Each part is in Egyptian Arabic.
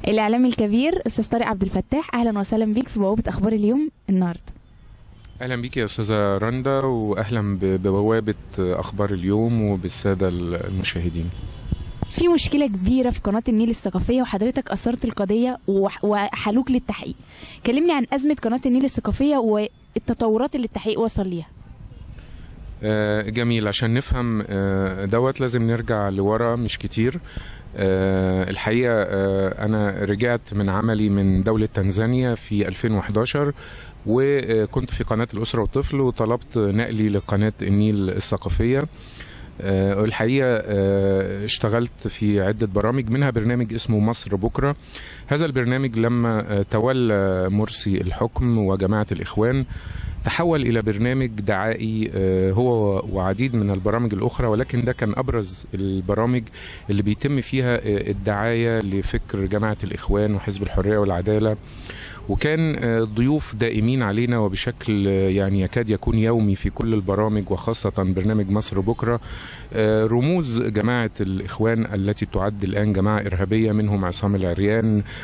الاعلامي الكبير استاذ طارق عبد الفتاح اهلا وسهلا بيك في بوابه اخبار اليوم النهارده اهلا بيك يا استاذه رندا واهلا ببوابه اخبار اليوم وبالساده المشاهدين في مشكله كبيره في قناه النيل الثقافيه وحضرتك اثرت القضيه وح- وحلوك للتحقيق كلمني عن ازمه قناه النيل الثقافيه والتطورات اللي التحقيق وصل ليها آه، جميل عشان نفهم آه، دوت لازم نرجع لورا مش كتير آه، الحقيقة آه، أنا رجعت من عملي من دولة تنزانيا في 2011 وكنت في قناة الأسرة والطفل وطلبت نقلي لقناة النيل الثقافية آه، الحقيقة آه، اشتغلت في عدة برامج منها برنامج اسمه مصر بكرة هذا البرنامج لما آه، تولى مرسي الحكم وجماعة الإخوان تحول إلى برنامج دعائي آه، هو وعديد من البرامج الأخرى ولكن ده كان أبرز البرامج اللي بيتم فيها آه، الدعاية لفكر جماعة الإخوان وحزب الحرية والعدالة وكان آه، ضيوف دائمين علينا وبشكل آه، يعني يكاد يكون يومي في كل البرامج وخاصة برنامج مصر بكرة آه، رموز جماعة الإخوان التي تعد الآن جماعة إرهابية منهم عصام العريان آه،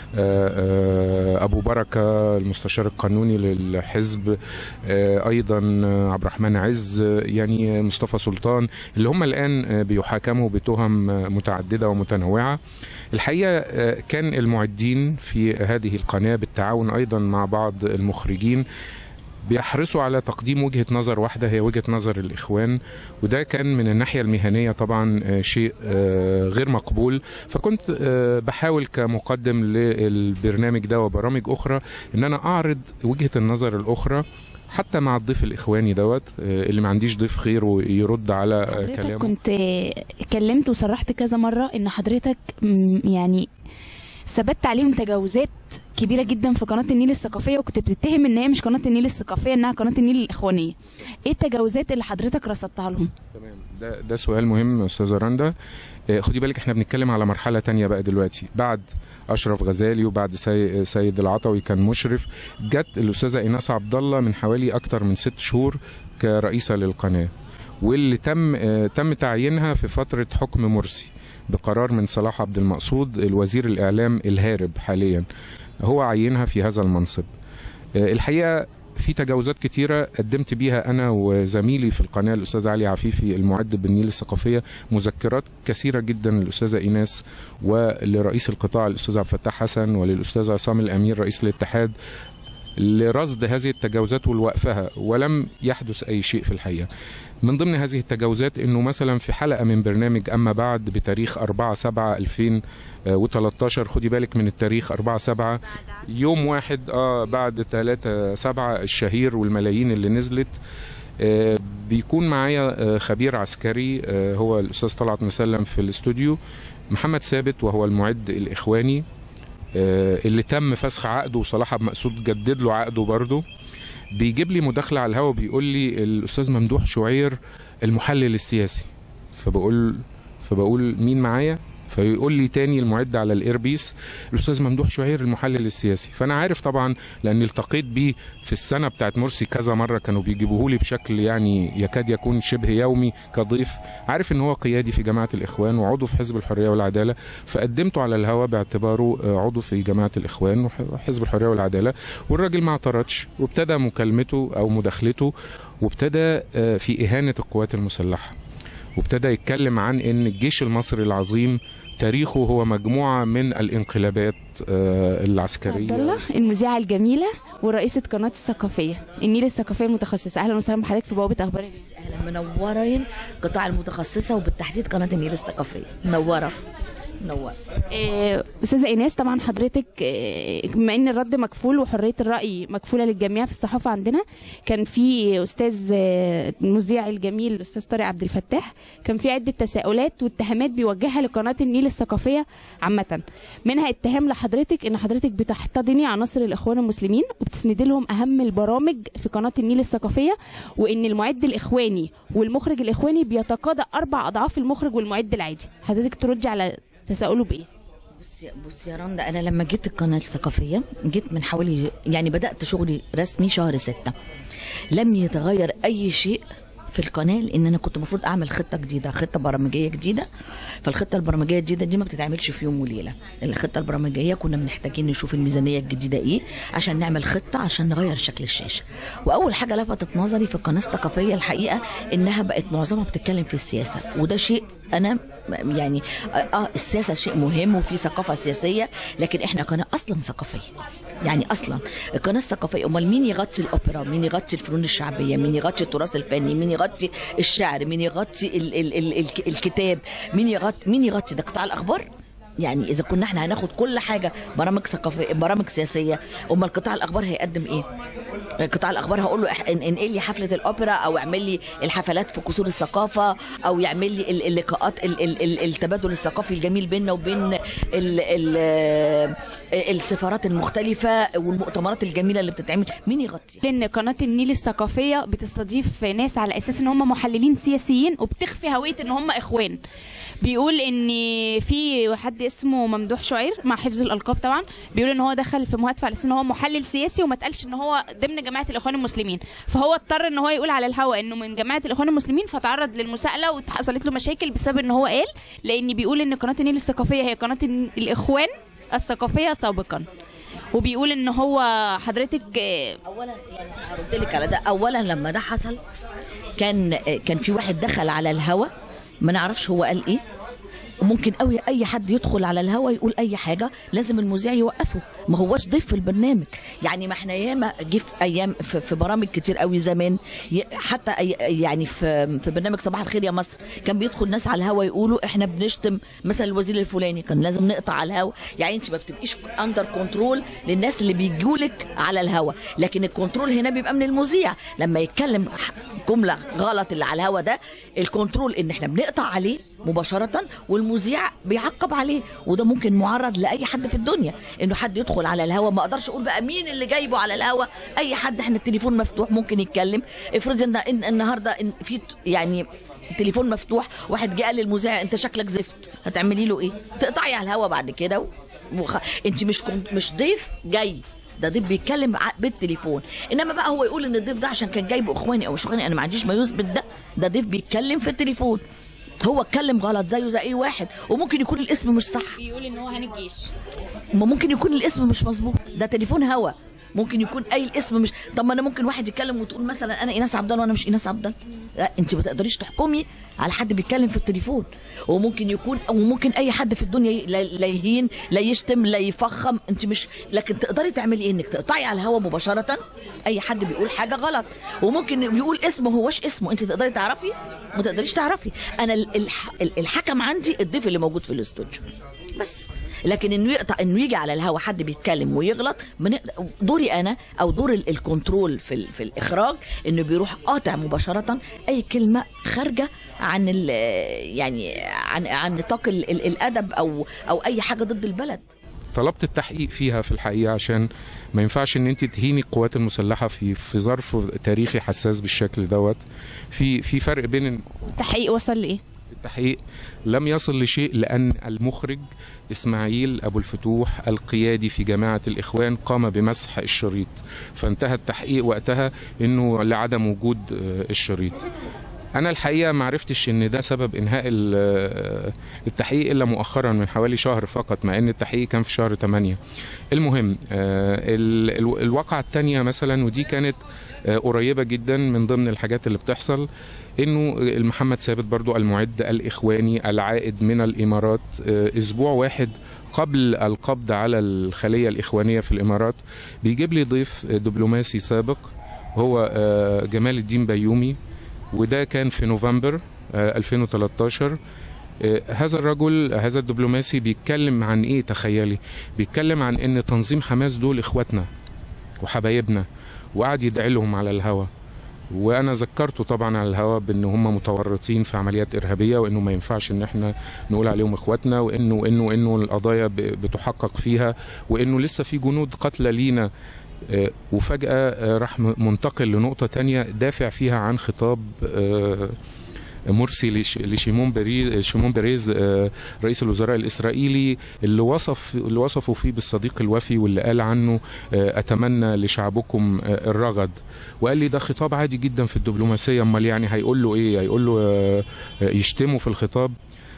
آه، أبو بركة المستشار القانوني للحزب آه، أيضا آه، عبد الرحمن عز آه، يعني مصطفى سلطان اللي هم الآن آه، بيحاكموا بتهم آه، متعددة ومتنوعة الحقيقة آه، كان المعدين في هذه القناة بالتعاون أيضا مع بعض المخرجين بيحرصوا على تقديم وجهة نظر واحدة هي وجهة نظر الإخوان وده كان من الناحية المهنية طبعا آه، شيء آه، غير مقبول فكنت آه، بحاول كمقدم للبرنامج ده وبرامج أخرى إن أنا أعرض وجهة النظر الأخرى حتى مع الضيف الإخواني دوت آه، اللي ما عنديش ضيف خير ويرد على آه، حضرتك كلامه كنت اتكلمت وصرحت كذا مره ان حضرتك م- يعني ثبت عليهم تجاوزات كبيره جدا في قناه النيل الثقافيه وكنت بتتهم ان هي مش قناه النيل الثقافيه انها قناه النيل الاخوانيه ايه التجاوزات اللي حضرتك رصدتها لهم تمام ده ده سؤال مهم استاذه رندا آه، خدي بالك احنا بنتكلم على مرحله تانية بقى دلوقتي بعد اشرف غزالي وبعد سي- سيد العطوي كان مشرف جت الاستاذه ايناس عبد الله من حوالي اكتر من ست شهور كرئيسه للقناه واللي تم آه، تم تعيينها في فتره حكم مرسي بقرار من صلاح عبد المقصود الوزير الاعلام الهارب حاليا هو عينها في هذا المنصب آه، الحقيقه في تجاوزات كتيرة قدمت بيها أنا وزميلي في القناة الأستاذ علي عفيفي المعد بالنيل الثقافية مذكرات كثيرة جدا للأستاذة إيناس ولرئيس القطاع الأستاذ عبد الفتاح حسن وللأستاذ عصام الأمير رئيس الاتحاد لرصد هذه التجاوزات ولوقفها ولم يحدث أي شيء في الحقيقة من ضمن هذه التجاوزات انه مثلا في حلقه من برنامج اما بعد بتاريخ 4 7 2013 خدي بالك من التاريخ 4 7 يوم واحد اه بعد 3 7 الشهير والملايين اللي نزلت آه بيكون معايا آه خبير عسكري آه هو الاستاذ طلعت مسلم في الاستوديو محمد ثابت وهو المعد الاخواني آه اللي تم فسخ عقده وصلاح عبد المقصود جدد له عقده برضه بيجيب لي مداخله على الهوا بيقول لي الاستاذ ممدوح شعير المحلل السياسي فبقول فبقول مين معايا فيقول لي تاني المعد على الايربيس الاستاذ ممدوح شعير المحلل السياسي فانا عارف طبعا لاني التقيت بيه في السنه بتاعت مرسي كذا مره كانوا بيجيبوه لي بشكل يعني يكاد يكون شبه يومي كضيف عارف ان هو قيادي في جماعه الاخوان وعضو في حزب الحريه والعداله فقدمته على الهوا باعتباره آه، عضو في جماعه الاخوان وح- وحزب الحريه والعداله والراجل ما اعترضش وابتدى مكالمته او مداخلته وابتدى آه، في اهانه القوات المسلحه وابتدى يتكلم عن ان الجيش المصري العظيم تاريخه هو مجموعه من الانقلابات آه، عبد العسكريه الله المذيعه الجميله ورئيسه قناه الثقافيه النيل الثقافيه المتخصصه اهلا وسهلا بحضرتك في بوابه اخبار اليوم اهلا منورين قطاع المتخصصه وبالتحديد قناه النيل الثقافيه منوره منوره آه، استاذه ايناس طبعا حضرتك آه، بما ان الرد مكفول وحريه الراي مكفوله للجميع في الصحافه عندنا كان في استاذ آه، المذيع الجميل الاستاذ طارق عبد الفتاح كان في عده تساؤلات واتهامات بيوجهها لقناه النيل الثقافيه عامه منها اتهام لحضرتك ان حضرتك بتحتضني عناصر الاخوان المسلمين وبتسندي لهم اهم البرامج في قناه النيل الثقافيه وان المعد الاخواني والمخرج الاخواني بيتقاضى اربع اضعاف المخرج والمعد العادي حضرتك تردي على تساؤله بايه بص يا بص يا رندا انا لما جيت القناه الثقافيه جيت من حوالي يعني بدات شغلي رسمي شهر ستة لم يتغير اي شيء في القناه لان انا كنت المفروض اعمل خطه جديده خطه برامجيه جديده فالخطه البرامجيه الجديده دي ما بتتعملش في يوم وليله الخطه البرامجيه كنا محتاجين نشوف الميزانيه الجديده ايه عشان نعمل خطه عشان نغير شكل الشاشه واول حاجه لفتت نظري في القناه الثقافيه الحقيقه انها بقت معظمها بتتكلم في السياسه وده شيء انا يعني اه السياسه شيء مهم وفي ثقافه سياسيه لكن احنا قناه اصلا ثقافيه يعني اصلا القناه الثقافيه امال مين يغطي الاوبرا مين يغطي الفنون الشعبيه مين يغطي التراث الفني مين يغطي الشعر مين يغطي ال ال ال ال الكتاب مين يغطي مين يغطي ده قطاع الاخبار يعني اذا كنا احنا هناخد كل حاجه برامج ثقافيه برامج سياسيه امال قطاع الاخبار هيقدم ايه قطاع الاخبار هقول له إح- ان- انقل لي حفله الاوبرا او اعمل لي الحفلات في قصور الثقافه او يعمل لي ال- اللقاءات ال- ال- ال- التبادل الثقافي الجميل بيننا وبين ال ال السفارات المختلفه والمؤتمرات الجميله اللي بتتعمل مين يغطي لان قناه النيل الثقافيه بتستضيف ناس على اساس ان هم محللين سياسيين وبتخفي هويه ان هم اخوان بيقول ان في حد اسمه ممدوح شعير مع حفظ الالقاب طبعا بيقول ان هو دخل في مهاتفه على اساس ان هو محلل سياسي وما اتقالش ان هو ضمن جماعه الاخوان المسلمين فهو اضطر ان هو يقول على الهوا انه من جماعه الاخوان المسلمين فتعرض للمساءله وحصلت له مشاكل بسبب ان هو قال لان بيقول ان قناه النيل الثقافيه هي قناه الاخوان الثقافيه سابقا وبيقول ان هو حضرتك آه، اولا يعني هرد لك على ده اولا لما ده حصل كان كان في واحد دخل على الهوا ما نعرفش هو قال ايه وممكن قوي اي حد يدخل على الهوا يقول اي حاجه لازم المذيع يوقفه ما هوش ضيف في البرنامج يعني ما احنا ياما جه في ايام في, في برامج كتير قوي زمان ي- حتى أي- يعني في في برنامج صباح الخير يا مصر كان بيدخل ناس على الهوا يقولوا احنا بنشتم مثلا الوزير الفلاني كان لازم نقطع على الهوا يعني انت ما بتبقيش اندر كنترول للناس اللي بيجولك على الهوا لكن الكنترول هنا بيبقى من المذيع لما يتكلم ح- جمله غلط اللي على الهوا ده الكنترول ان احنا بنقطع عليه مباشره والمذيع بيعقب عليه وده ممكن معرض لاي حد في الدنيا انه حد يدخل على الهوا ما اقدرش اقول بقى مين اللي جايبه على الهوا اي حد احنا التليفون مفتوح ممكن يتكلم افرض ان إن النهارده إن في ت- يعني التليفون مفتوح واحد جه قال للمذيع انت شكلك زفت هتعملي له ايه تقطعي على الهوا بعد كده وخ... انت مش كن... مش ضيف جاي ده ضيف بيتكلم ع- بالتليفون انما بقى هو يقول ان الضيف ده عشان كان جايبه اخواني او مش اخواني انا ما عنديش ما يثبت ده ده ضيف بيتكلم في التليفون هو اتكلم غلط زيه زي اي واحد وممكن يكون الاسم مش صح بيقول ان هو هاني الجيش ما ممكن يكون الاسم مش مظبوط ده تليفون هوا ممكن يكون اي الاسم مش طب ما انا ممكن واحد يتكلم وتقول مثلا انا ايناس عبد الله وانا مش ايناس عبد الله لا انت ما تقدريش تحكمي على حد بيتكلم في التليفون وممكن يكون او ممكن اي حد في الدنيا ي- لا لا يهين لا يشتم لا يفخم انت مش لكن تقدري تعملي ايه انك تقطعي على الهوا مباشره اي حد بيقول حاجه غلط وممكن بيقول اسمه هوش اسمه انت تقدري تعرفي ما تقدريش تعرفي انا ال- الح- ال- الحكم عندي الضيف اللي موجود في الاستوديو بس لكن انه يقطع انه يجي على الهوا حد بيتكلم ويغلط بنقدر دوري انا او دور ال- الكنترول في ال- في الاخراج انه بيروح قاطع مباشره اي كلمه خارجه عن ال- يعني عن عن نطاق ال- ال- الادب او او اي حاجه ضد البلد طلبت التحقيق فيها في الحقيقه عشان ما ينفعش ان انت تهيني القوات المسلحه في في ظرف تاريخي حساس بالشكل دوت في في فرق بين التحقيق وصل لايه التحقيق لم يصل لشيء لأن المخرج إسماعيل أبو الفتوح القيادي في جماعة الإخوان قام بمسح الشريط فانتهى التحقيق وقتها أنه لعدم وجود آه، الشريط أنا الحقيقة ما عرفتش إن ده سبب إنهاء ال- آه، التحقيق إلا مؤخرا من حوالي شهر فقط مع إن التحقيق كان في شهر 8 المهم آه، ال- ال- الواقعة التانية مثلا ودي كانت آه، قريبة جدا من ضمن الحاجات اللي بتحصل انه المحمد ثابت برضو المعد الاخواني العائد من الامارات آه، اسبوع واحد قبل القبض على الخليه الاخوانيه في الامارات بيجيب لي ضيف آه، دبلوماسي سابق هو آه، جمال الدين بيومي وده كان في نوفمبر آه، 2013 آه، هذا الرجل هذا الدبلوماسي بيتكلم عن ايه تخيلي بيتكلم عن ان تنظيم حماس دول اخواتنا وحبايبنا وقعد يدعي لهم على الهوا وانا ذكرته طبعا على الهواء بان هم متورطين في عمليات ارهابيه وانه ما ينفعش ان احنا نقول عليهم اخواتنا وانه وانه انه القضايا ب- بتحقق فيها وانه لسه في جنود قتلى لينا آه، وفجاه آه، راح م- منتقل لنقطه تانية دافع فيها عن خطاب آه، مرسي لش- لشيمون بري شيمون بريز آه، رئيس الوزراء الاسرائيلي اللي وصف اللي وصفه فيه بالصديق الوفي واللي قال عنه آه، اتمنى لشعبكم آه، الرغد وقال لي ده خطاب عادي جدا في الدبلوماسيه امال يعني هيقول له ايه هيقول له آه، آه، يشتمه في الخطاب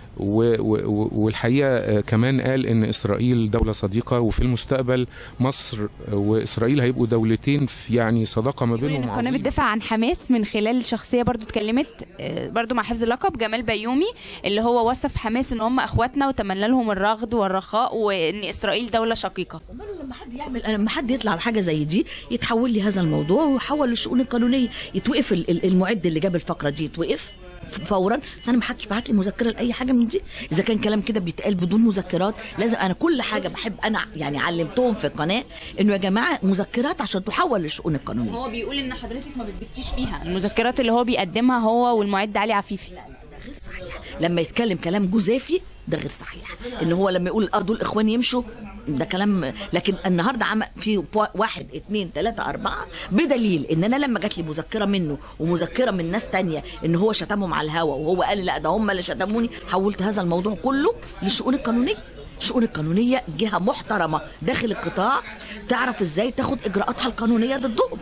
و- و- و- والحقيقه آه، كمان قال ان اسرائيل دوله صديقه وفي المستقبل مصر واسرائيل هيبقوا دولتين في يعني صداقه ما بيقول إن بينهم القناه عظيمة. بتدافع عن حماس من خلال شخصيه برضو اتكلمت آه، برضو مع حفظ اللقب جمال بيومي اللي هو وصف حماس ان هم اخواتنا وتمنى لهم الرغد والرخاء وان اسرائيل دوله شقيقه وماله لما حد يعمل أنا لما حد يطلع بحاجه زي دي يتحول لي هذا الموضوع ويحول للشؤون القانونيه يتوقف ال- ال- المعد اللي جاب الفقره دي يتوقف ف- فورا بس انا ما حدش بعت لي مذكره لاي حاجه من دي اذا كان كلام كده بيتقال بدون مذكرات لازم انا كل حاجه بحب انا يعني علمتهم في القناه انه يا جماعه مذكرات عشان تحول للشؤون القانونيه هو بيقول ان حضرتك ما بتبتيش فيها المذكرات اللي هو بيقدمها هو والمعد علي عفيفي ده غير صحيح لما يتكلم كلام جزافي ده غير صحيح ان هو لما يقول اه دول اخوان يمشوا ده كلام لكن النهارده عمل في بوا- واحد اتنين تلاته اربعه بدليل ان انا لما جات لي مذكره منه ومذكره من ناس تانية ان هو شتمهم على الهوا وهو قال لا ده هم اللي شتموني حولت هذا الموضوع كله للشؤون القانونيه الشؤون القانونيه جهه محترمه داخل القطاع تعرف ازاي تاخد اجراءاتها القانونيه ضدهم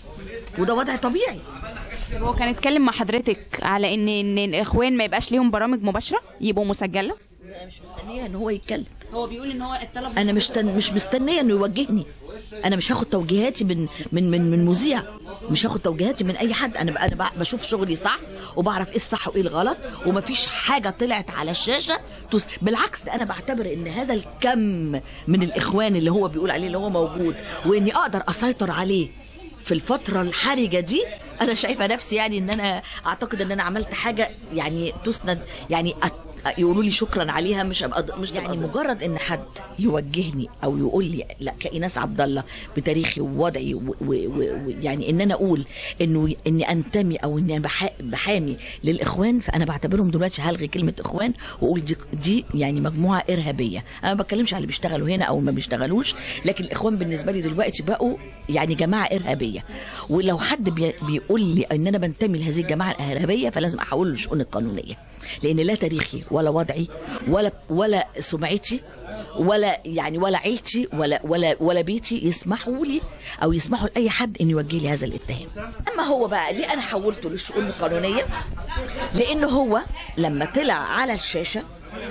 وده وضع طبيعي هو كان اتكلم مع حضرتك على ان ان الاخوان ما يبقاش ليهم برامج مباشره يبقوا مسجله أنا مش مستنيه ان هو يتكلم هو بيقول ان هو الطلب انا مش تن... مش مستنيه انه يوجهني انا مش هاخد توجيهاتي من من من من مذيع مش هاخد توجيهاتي من اي حد انا ب... انا ب... بشوف شغلي صح وبعرف ايه الصح وايه الغلط ومفيش حاجه طلعت على الشاشه تس... بالعكس ده انا بعتبر ان هذا الكم من الاخوان اللي هو بيقول عليه اللي هو موجود واني اقدر اسيطر عليه في الفترة الحرجة دي أنا شايفة نفسي يعني إن أنا أعتقد إن أنا عملت حاجة يعني تسند يعني أت يقولوا لي شكرا عليها مش أبقى مش يعني مجرد ان حد يوجهني او يقول لي لا كايناس عبد الله بتاريخي ووضعي ويعني ان انا اقول انه اني انتمي او اني أنا بحا- بحامي للاخوان فانا بعتبرهم دلوقتي هلغي كلمه اخوان واقول دي, دي يعني مجموعه ارهابيه انا ما بتكلمش على اللي بيشتغلوا هنا او ما بيشتغلوش لكن الاخوان بالنسبه لي دلوقتي بقوا يعني جماعه ارهابيه ولو حد بي بيقول لي ان انا بنتمي لهذه الجماعه الارهابيه فلازم احوله للشؤون القانونيه لان لا تاريخي ولا وضعي ولا ولا سمعتي ولا يعني ولا عيلتي ولا ولا ولا بيتي يسمحوا لي او يسمحوا لاي حد ان يوجه لي هذا الاتهام اما هو بقى ليه انا حولته للشؤون القانونيه لان هو لما طلع على الشاشه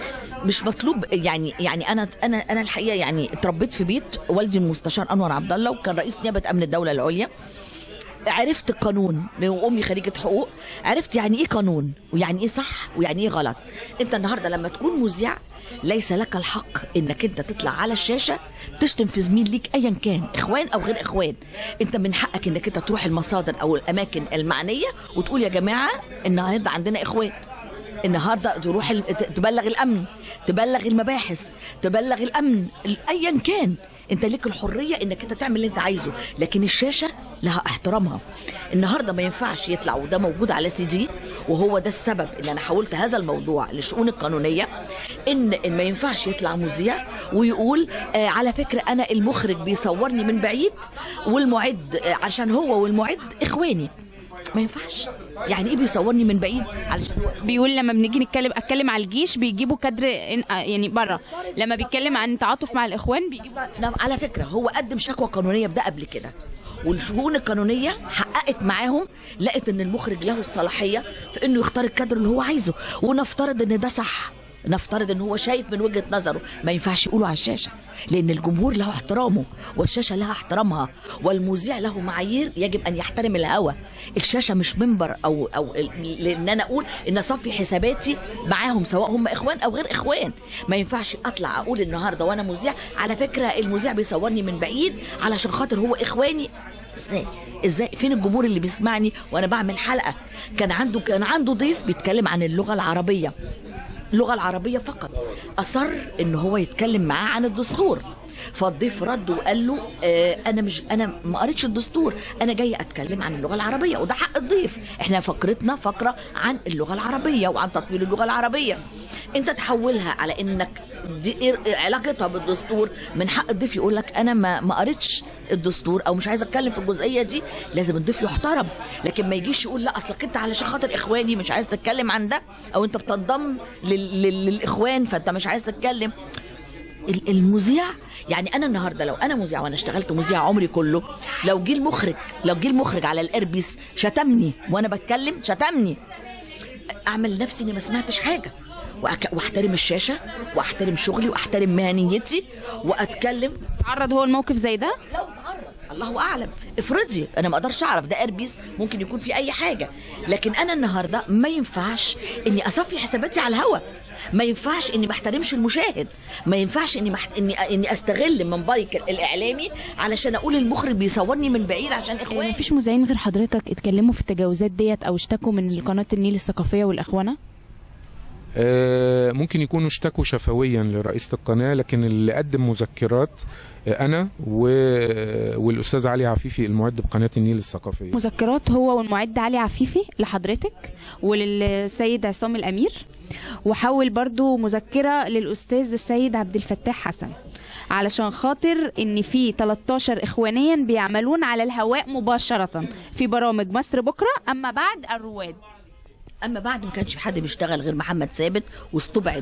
مش مطلوب يعني يعني انا انا انا الحقيقه يعني اتربيت في بيت والدي المستشار انور عبد الله وكان رئيس نيابه امن الدوله العليا عرفت القانون وامي خريجه حقوق عرفت يعني ايه قانون ويعني ايه صح ويعني ايه غلط انت النهارده لما تكون مذيع ليس لك الحق انك انت تطلع على الشاشه تشتم في زميل ليك ايا كان اخوان او غير اخوان انت من حقك انك انت تروح المصادر او الاماكن المعنيه وتقول يا جماعه النهارده عندنا اخوان النهارده تروح ال- ت- تبلغ الامن تبلغ المباحث تبلغ الامن ال- ايا كان انت ليك الحريه انك انت تعمل اللي انت عايزه لكن الشاشه لها احترامها النهارده ما ينفعش يطلع وده موجود على سي دي وهو ده السبب ان انا حولت هذا الموضوع للشؤون القانونيه ان إن ما ينفعش يطلع مذيع ويقول آه على فكره انا المخرج بيصورني من بعيد والمعد آه عشان هو والمعد اخواني ما ينفعش يعني ايه بيصورني من بعيد علشان هو بيقول لما بنيجي نتكلم اتكلم على الجيش بيجيبوا كادر إن- آه يعني بره لما بيتكلم عن تعاطف مع الاخوان بيجيبوا نعم على فكره هو قدم شكوى قانونيه بده قبل كده والشؤون القانونيه حققت معاهم لقت ان المخرج له الصلاحيه في انه يختار الكادر اللي هو عايزه ونفترض ان ده صح نفترض ان هو شايف من وجهه نظره ما ينفعش يقوله على الشاشه لان الجمهور له احترامه والشاشه لها احترامها والمذيع له معايير يجب ان يحترم الهوى الشاشه مش منبر او او ال- لان انا اقول ان اصفي حساباتي معاهم سواء هم اخوان او غير اخوان ما ينفعش اطلع اقول النهارده وانا مذيع على فكره المذيع بيصورني من بعيد علشان خاطر هو اخواني ازاي ازاي فين الجمهور اللي بيسمعني وانا بعمل حلقه كان عنده كان عنده ضيف بيتكلم عن اللغه العربيه اللغه العربيه فقط اصر ان هو يتكلم معاه عن الدستور فالضيف رد وقال له آه انا مش انا ما قريتش الدستور انا جاي اتكلم عن اللغه العربيه وده حق الضيف احنا فقرتنا فقره عن اللغه العربيه وعن تطوير اللغه العربيه انت تحولها على انك دي إيه علاقتها بالدستور من حق الضيف يقول لك انا ما ما قريتش الدستور او مش عايز اتكلم في الجزئيه دي لازم الضيف يحترم لكن ما يجيش يقول لا اصلك انت علشان خاطر اخواني مش عايز تتكلم عن ده او انت بتنضم لل... لل... للاخوان فانت مش عايز تتكلم ال- المذيع يعني انا النهارده لو انا مذيع وانا اشتغلت مذيع عمري كله لو جه المخرج لو جه المخرج على الاربيس شتمني وانا بتكلم شتمني اعمل نفسي اني ما سمعتش حاجه وأك... واحترم الشاشه واحترم شغلي واحترم مهنيتي واتكلم تعرض هو الموقف زي ده لو تعرض الله اعلم افرضي انا ما اقدرش اعرف ده اربيس ممكن يكون في اي حاجه لكن انا النهارده ما ينفعش اني اصفي حساباتي على الهوا ما ينفعش اني ما احترمش المشاهد ما ينفعش اني محت... اني اني استغل منبري ك- الاعلامي علشان اقول المخرج بيصورني من بعيد عشان اخواني مفيش مذيعين غير حضرتك اتكلموا في التجاوزات ديت او اشتكوا من قناه النيل الثقافيه والاخوانه آه، ممكن يكونوا اشتكوا شفويا لرئيسة القناة لكن اللي قدم مذكرات آه، أنا و- والأستاذ علي عفيفي المعد بقناة النيل الثقافية مذكرات هو والمعد علي عفيفي لحضرتك وللسيد عصام الامير وحول برضو مذكره للاستاذ السيد عبد الفتاح حسن علشان خاطر ان في 13 اخوانيا بيعملون على الهواء مباشره في برامج مصر بكره اما بعد الرواد اما بعد ما كانش في حد بيشتغل غير محمد ثابت واستبعد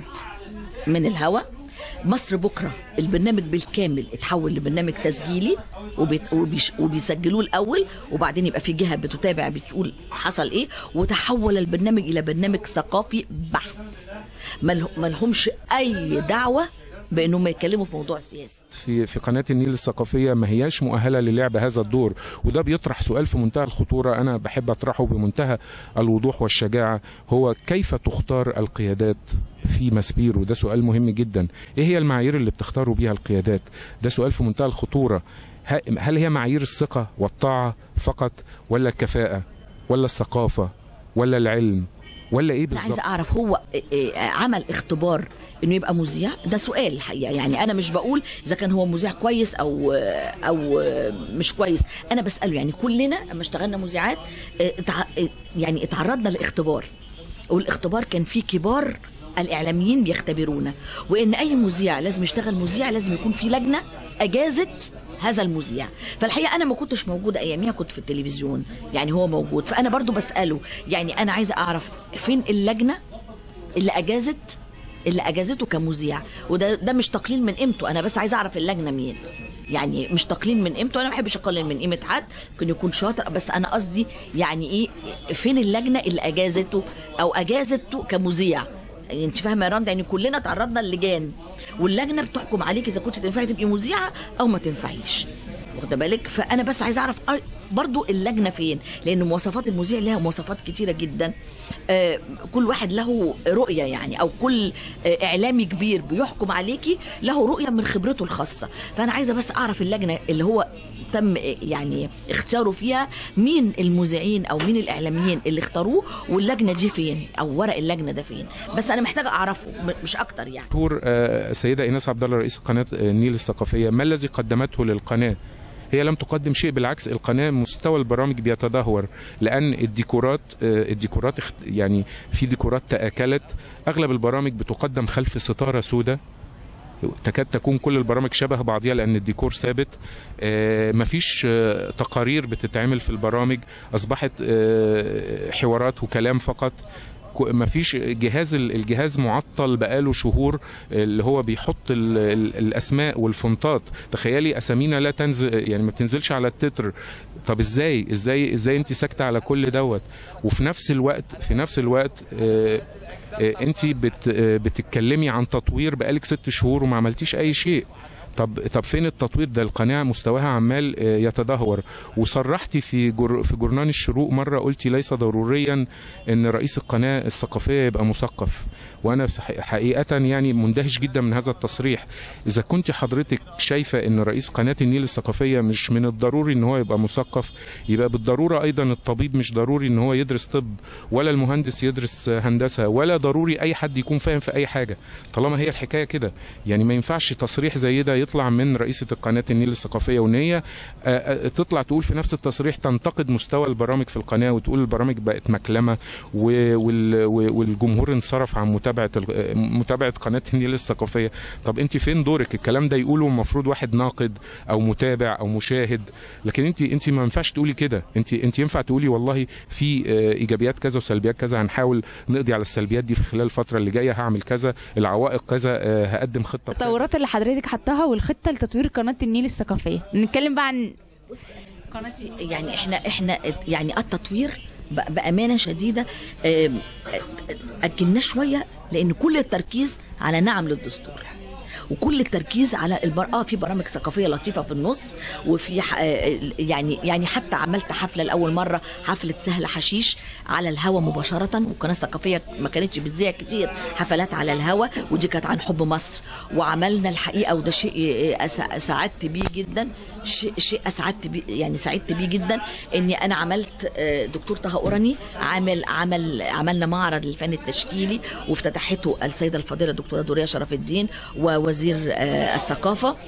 من الهوا مصر بكره البرنامج بالكامل اتحول لبرنامج تسجيلي وبيت- وبيش وبيسجلوه الاول وبعدين يبقى في جهه بتتابع بتقول حصل ايه وتحول البرنامج الى برنامج ثقافي بحت ماله- مالهمش اي دعوه بانهم يتكلموا في موضوع سياسي في في قناة النيل الثقافية ما هياش مؤهلة للعب هذا الدور وده بيطرح سؤال في منتهى الخطورة أنا بحب أطرحه بمنتهى الوضوح والشجاعة هو كيف تختار القيادات في مسبيرو ده سؤال مهم جدا إيه هي المعايير اللي بتختاروا بيها القيادات ده سؤال في منتهى الخطورة ه- هل هي معايير الثقة والطاعة فقط ولا الكفاءة ولا الثقافة ولا العلم ولا إيه انا عايزه بالظبط اعرف هو إيه إيه عمل اختبار انه يبقى مذيع ده سؤال الحقيقه يعني انا مش بقول اذا كان هو مذيع كويس او او مش كويس انا بساله يعني كلنا لما اشتغلنا مذيعات إيه، اتع- إيه، يعني اتعرضنا لاختبار والاختبار كان فيه كبار الاعلاميين بيختبرونا وان اي مذيع لازم يشتغل مذيع لازم يكون في لجنه اجازت هذا المذيع فالحقيقه انا ما كنتش موجوده اياميها كنت في التلفزيون يعني هو موجود فانا برضو بساله يعني انا عايزه اعرف فين اللجنه اللي اجازت اللي اجازته كمذيع وده ده مش تقليل من قيمته انا بس عايزه اعرف اللجنه مين يعني مش تقليل من قيمته انا ما بحبش اقلل من قيمه حد ممكن يكون شاطر بس انا قصدي يعني ايه فين اللجنه اللي اجازته او اجازته كمذيع انت فاهمه يا رندا يعني كلنا تعرضنا للجان واللجنه بتحكم عليك اذا كنت تنفعي تبقي مذيعه او ما تنفعيش واخده بالك فانا بس عايزه اعرف أر- برضو اللجنه فين لان مواصفات المذيع لها مواصفات كتيره جدا آه، كل واحد له رؤيه يعني او كل آه، اعلامي كبير بيحكم عليكي له رؤيه من خبرته الخاصه فانا عايزه بس اعرف اللجنه اللي هو تم يعني اختياره فيها مين المذيعين او مين الاعلاميين اللي اختاروه واللجنه دي فين او ورق اللجنه ده فين بس انا محتاجه اعرفه م- مش اكتر يعني دكتور آه، السيدة إيناس عبد الله رئيس قناة آه، النيل الثقافية ما الذي قدمته للقناة؟ هي لم تقدم شيء بالعكس القناة مستوى البرامج بيتدهور لأن الديكورات آه، الديكورات اخت- يعني في ديكورات تآكلت أغلب البرامج بتقدم خلف ستارة سوداء تكاد تكون كل البرامج شبه بعضيها لان الديكور ثابت آه، مفيش آه، تقارير بتتعمل في البرامج اصبحت آه، حوارات وكلام فقط كو- مفيش جهاز الجهاز معطل بقاله شهور اللي هو بيحط ال- ال- الاسماء والفونتات تخيلي اسامينا لا تنزل يعني ما بتنزلش على التتر طب ازاي ازاي ازاي انت ساكته على كل دوت وفي نفس الوقت في نفس الوقت آه، انت بت آه، بتتكلمي عن تطوير بقالك ست شهور وما عملتيش اي شيء طب طب فين التطوير ده القناة مستواها عمال آه، يتدهور وصرحتي في جر في جورنان الشروق مرة قلتي ليس ضروريا ان رئيس القناة الثقافية يبقى مثقف وانا صح- حقيقة يعني مندهش جدا من هذا التصريح اذا كنت حضرتك شايفة ان رئيس قناة النيل الثقافية مش من الضروري ان هو يبقى مثقف يبقى بالضرورة ايضا الطبيب مش ضروري ان هو يدرس طب ولا المهندس يدرس هندسة ولا ضروري اي حد يكون فاهم في اي حاجة طالما هي الحكاية كده يعني ما ينفعش تصريح زي ده يطلع من رئيسه القناه النيل الثقافيه وان هي آه، آه، تطلع تقول في نفس التصريح تنتقد مستوى البرامج في القناه وتقول البرامج بقت مكلمه و- وال- و- والجمهور انصرف عن متابعه ال- آه، متابعه قناه النيل الثقافيه طب انت فين دورك الكلام ده يقوله المفروض واحد ناقد او متابع او مشاهد لكن انت انت ما ينفعش تقولي كده انت انت ينفع تقولي والله في آه، ايجابيات كذا وسلبيات كذا هنحاول نقضي على السلبيات دي في خلال الفتره اللي جايه هعمل كذا العوائق كذا آه، هقدم خطه كذا. التطورات اللي حضرتك حطاها والخطه لتطوير قناه النيل الثقافيه نتكلم بقى عن بصي، يعني احنا احنا يعني التطوير ب- بامانه شديده آم، اجلناه شويه لان كل التركيز على نعم للدستور وكل التركيز على البر... اه في برامج ثقافيه لطيفه في النص وفي ح... آه، يعني يعني حتى عملت حفله لاول مره حفله سهل حشيش على الهوا مباشره والقناه الثقافيه ما كانتش بتذيع كتير حفلات على الهوا ودي كانت عن حب مصر وعملنا الحقيقه وده شيء آه، أس- سعدت بيه جدا شيء شيء اسعدت بيه يعني سعدت بيه جدا اني انا عملت آه، دكتور طه اوراني عامل عمل عملنا معرض للفن التشكيلي وافتتحته السيده الفاضله الدكتوره دوريه شرف الدين ووزير آه، الثقافه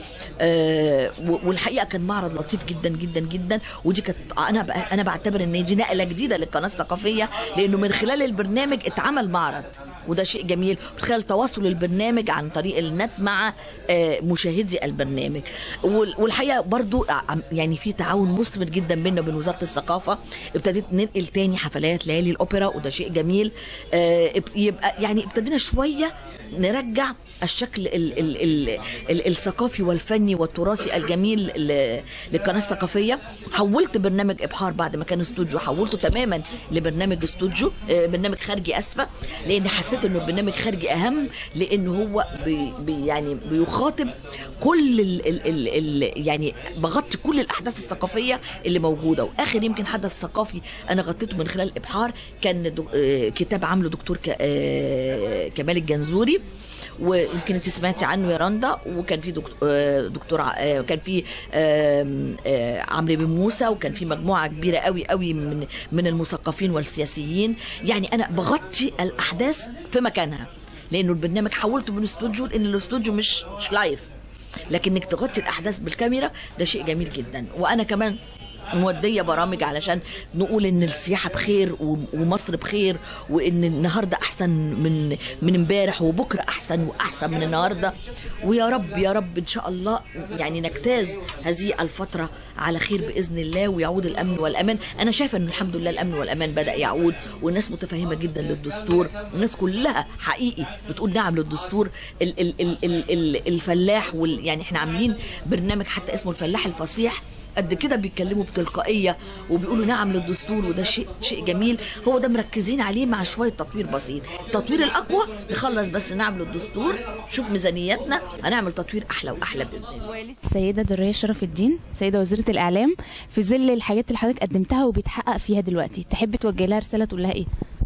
آه، و- والحقيقه كان معرض لطيف جدا جدا جدا ودي كانت انا بقى- انا بعتبر ان دي نقله جديده للقناه الثقافيه لانه من خلال البرنامج اتعمل معرض وده شيء جميل من خلال تواصل البرنامج عن طريق النت مع آه، مشاهدي البرنامج وال- والحقيقه برضو عم- يعني في تعاون مثمر جدا بيننا وبين وزاره الثقافه ابتديت ننقل تاني حفلات ليالي الاوبرا وده شيء جميل آه، اب- يبقى يعني ابتدينا شويه نرجع الشكل ال ال ال ال الثقافي والفني والتراثي الجميل ل- للقناه الثقافيه حولت برنامج ابحار بعد ما كان استوديو حولته تماما لبرنامج استوديو آه، برنامج خارجي اسفه لان حسيت انه البرنامج خارجي اهم لانه هو بي بي يعني بيخاطب كل ال ال ال ال يعني بغطي كل الاحداث الثقافيه اللي موجوده واخر يمكن حدث ثقافي انا غطيته من خلال ابحار كان دو آه، كتاب عامله دكتور ك- آه، كمال الجنزوري ويمكن انت سمعتي عنه يا رندا وكان في دكتور, دكتور ع- آه، كان في آم، آه، عمرو بن موسى وكان في مجموعه كبيره قوي قوي من من المثقفين والسياسيين يعني انا بغطي الاحداث في مكانها لانه البرنامج حولته من استوديو لان الاستوديو مش مش لايف لكن انك تغطي الاحداث بالكاميرا ده شيء جميل جدا وانا كمان مودية برامج علشان نقول ان السياحة بخير و- ومصر بخير وان النهاردة احسن من من امبارح وبكرة احسن واحسن من النهاردة ويا رب يا رب ان شاء الله يعني نجتاز هذه الفترة على خير باذن الله ويعود الامن والامان انا شايفة ان الحمد لله الامن والامان بدأ يعود والناس متفهمة جدا للدستور الناس كلها حقيقي بتقول نعم للدستور ال ال ال ال ال الفلاح وال يعني احنا عاملين برنامج حتى اسمه الفلاح الفصيح قد كده بيتكلموا بتلقائيه وبيقولوا نعم للدستور وده شيء شيء جميل هو ده مركزين عليه مع شويه تطوير بسيط التطوير الاقوى نخلص بس نعم للدستور شوف ميزانيتنا هنعمل تطوير احلى واحلى باذن الله السيده دريه شرف الدين سيده وزيره الاعلام في ظل الحاجات اللي حضرتك قدمتها وبيتحقق فيها دلوقتي تحب توجه لها رساله تقول لها ايه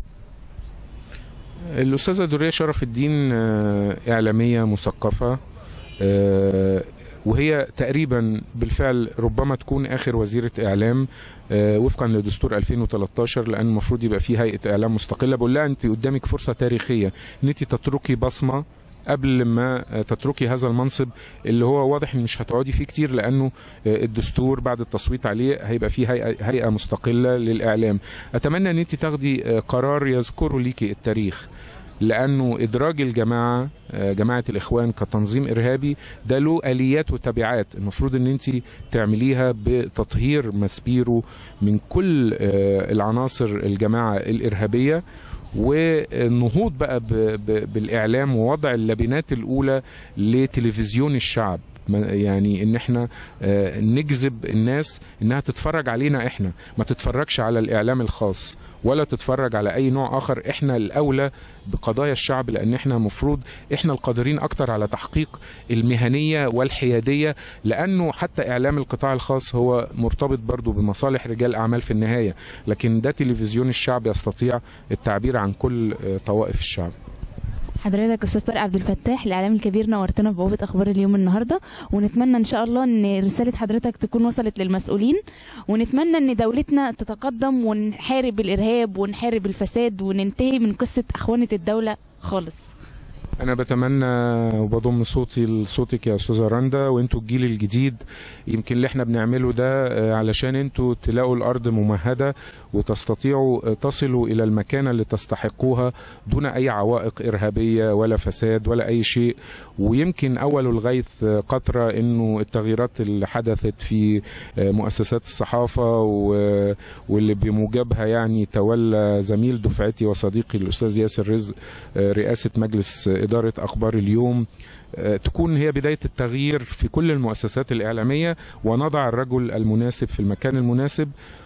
الأستاذة درية شرف الدين آه، إعلامية مثقفة آه، وهي تقريبا بالفعل ربما تكون آخر وزيرة إعلام آه، وفقا لدستور 2013 لأن المفروض يبقى في هيئة إعلام مستقلة بقول لها أنت قدامك فرصة تاريخية أن أنت تتركي بصمة قبل ما آه، تتركي هذا المنصب اللي هو واضح ان مش هتقعدي فيه كتير لانه آه، الدستور بعد التصويت عليه هيبقى فيه هيئه هيئه مستقله للاعلام اتمنى ان انت تاخدي آه، قرار يذكره ليكي التاريخ لانه ادراج الجماعه آه، جماعه الاخوان كتنظيم ارهابي ده له اليات وتبعات المفروض ان انت تعمليها بتطهير مسبيره من كل آه، العناصر الجماعه الارهابيه والنهوض بقى ب- ب- بالاعلام ووضع اللبنات الاولى لتلفزيون الشعب ما- يعني ان احنا آه، نجذب الناس انها تتفرج علينا احنا ما تتفرجش على الاعلام الخاص ولا تتفرج على اي نوع اخر احنا الاولى بقضايا الشعب لان احنا المفروض احنا القادرين اكتر على تحقيق المهنيه والحياديه لانه حتى اعلام القطاع الخاص هو مرتبط برضو بمصالح رجال اعمال في النهايه لكن ده تلفزيون الشعب يستطيع التعبير عن كل آه، طوائف الشعب حضرتك استاذ طارق عبد الفتاح الاعلام الكبير نورتنا في بوابه اخبار اليوم النهارده ونتمنى ان شاء الله ان رساله حضرتك تكون وصلت للمسؤولين ونتمنى ان دولتنا تتقدم ونحارب الارهاب ونحارب الفساد وننتهي من قصه اخوانه الدوله خالص انا بتمنى وبضم صوتي لصوتك يا استاذه رندا وانتوا الجيل الجديد يمكن اللي احنا بنعمله ده آه، علشان انتوا تلاقوا الارض ممهده وتستطيعوا آه، تصلوا الى المكانه اللي تستحقوها دون اي عوائق ارهابيه ولا فساد ولا اي شيء ويمكن اول الغيث آه، قطره انه التغييرات اللي حدثت في آه، مؤسسات الصحافه و- واللي بموجبها يعني تولى زميل دفعتي وصديقي الاستاذ ياسر رزق آه، رئاسه مجلس آه، اداره اخبار اليوم آه، تكون هي بدايه التغيير في كل المؤسسات الاعلاميه ونضع الرجل المناسب في المكان المناسب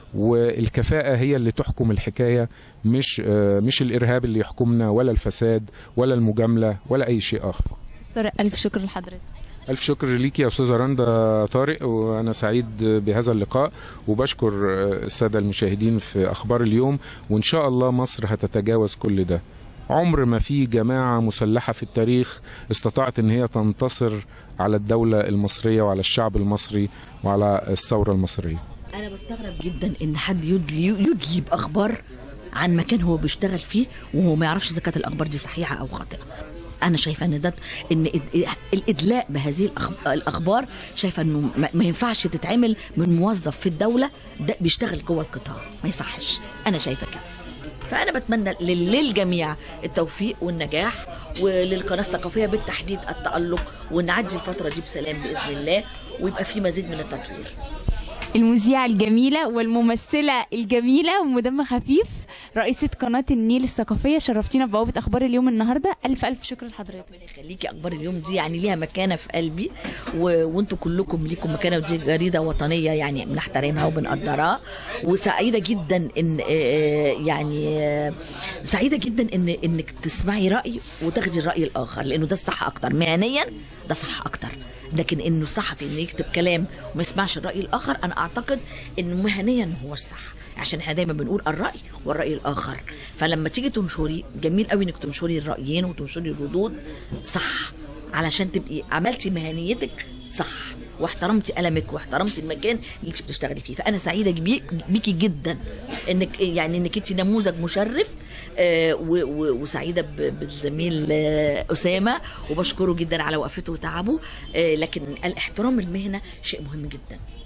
والكفاءه هي اللي تحكم الحكايه مش آه، مش الارهاب اللي يحكمنا ولا الفساد ولا المجامله ولا اي شيء اخر أستاذ طارق الف شكر لحضرتك ألف شكر ليك يا أستاذة رندا طارق وأنا سعيد بهذا اللقاء وبشكر السادة المشاهدين في أخبار اليوم وإن شاء الله مصر هتتجاوز كل ده عمر ما في جماعة مسلحة في التاريخ استطاعت إن هي تنتصر على الدولة المصرية وعلى الشعب المصري وعلى الثورة المصرية انا بستغرب جدا ان حد يدلي يدلي باخبار عن مكان هو بيشتغل فيه وهو ما يعرفش اذا كانت الاخبار دي صحيحه او خاطئه انا شايفه ان ده ان إد- الادلاء بهذه الأخ- الاخبار شايفه انه ما- ما ينفعش تتعمل من موظف في الدوله ده بيشتغل جوه القطاع ما يصحش انا شايفه كده فانا بتمنى لل- للجميع التوفيق والنجاح وللقناه الثقافيه بالتحديد التالق ونعدي الفتره دي بسلام باذن الله ويبقى في مزيد من التطوير المذيعة الجميلة والممثلة الجميلة ومدمة خفيف رئيسة قناة النيل الثقافية شرفتينا ببوابة أخبار اليوم النهاردة ألف ألف شكر لحضرتك ربنا يخليكي اخبار اليوم دي يعني ليها مكانه في قلبي و... وانتوا كلكم ليكم مكانه ودي جريده وطنيه يعني بنحترمها وبنقدرها وسعيده جدا ان آه، يعني آه، سعيده جدا ان انك تسمعي راي وتاخدي الراي الاخر لانه ده الصح اكتر مهنيا ده صح اكتر لكن انه صحفي انه يكتب كلام وما يسمعش الراي الاخر انا اعتقد انه مهنيا هو الصح عشان احنا دايما بنقول الراي والراي الاخر فلما تيجي تنشري جميل قوي انك تنشري الرايين وتنشري الردود صح علشان تبقي عملتي مهنيتك صح واحترمتي قلمك واحترمتي المكان اللي انت بتشتغلي فيه فانا سعيده بي- بيكي جدا انك يعني انك انت نموذج مشرف آه، و- و- وسعيده ب- بالزميل آه، اسامه وبشكره جدا على وقفته وتعبه آه، لكن الاحترام المهنه شيء مهم جدا